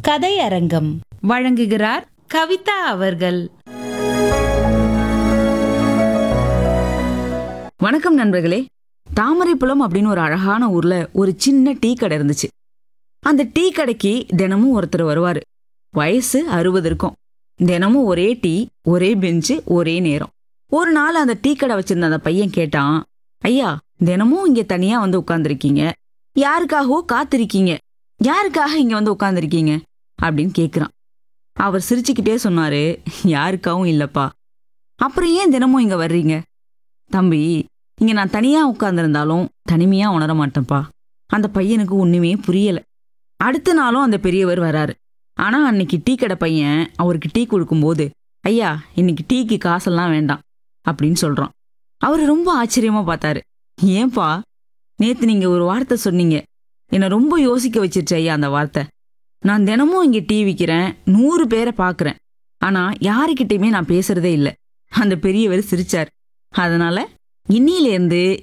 கதை அரங்கம் வழங்குகிறார் கவிதா அவர்கள் வணக்கம் நண்பர்களே தாமரைப்புலம் அப்படின்னு ஒரு அழகான ஊர்ல ஒரு சின்ன டீ கடை இருந்துச்சு அந்த டீ கடைக்கு தினமும் ஒருத்தர் வருவாரு வயசு அறுபது இருக்கும் தினமும் ஒரே டீ ஒரே பெஞ்சு ஒரே நேரம் ஒரு நாள் அந்த டீ கடை வச்சிருந்த அந்த பையன் கேட்டான் ஐயா தினமும் இங்க தனியா வந்து உட்கார்ந்திருக்கீங்க யாருக்காகவோ காத்திருக்கீங்க யாருக்காக இங்க வந்து உட்கார்ந்திருக்கீங்க அப்படின்னு கேக்குறான் அவர் சிரிச்சுக்கிட்டே சொன்னாரு யாருக்காகவும் இல்லப்பா அப்புறம் ஏன் தினமும் இங்க வர்றீங்க தம்பி இங்க நான் தனியா உட்கார்ந்திருந்தாலும் தனிமையா உணர மாட்டேன்ப்பா அந்த பையனுக்கு ஒண்ணுமே புரியல அடுத்த நாளும் அந்த பெரியவர் வராரு ஆனா அன்னைக்கு டீ கடை பையன் அவருக்கு டீ கொடுக்கும்போது ஐயா இன்னைக்கு டீக்கு காசெல்லாம் வேண்டாம் அப்படின்னு சொல்றான் அவர் ரொம்ப ஆச்சரியமா பார்த்தாரு ஏன்பா நேத்து நீங்க ஒரு வார்த்தை சொன்னீங்க என்னை ரொம்ப யோசிக்க வச்சிருச்சு ஐயா அந்த வார்த்தை நான் தினமும் இங்க டீ விற்கிறேன் நூறு பேரை பார்க்கறேன் ஆனா யாருக்கிட்டையுமே நான் பேசுறதே இல்லை அந்த பெரியவர் சிரிச்சார் அதனால இன்னிலேருந்து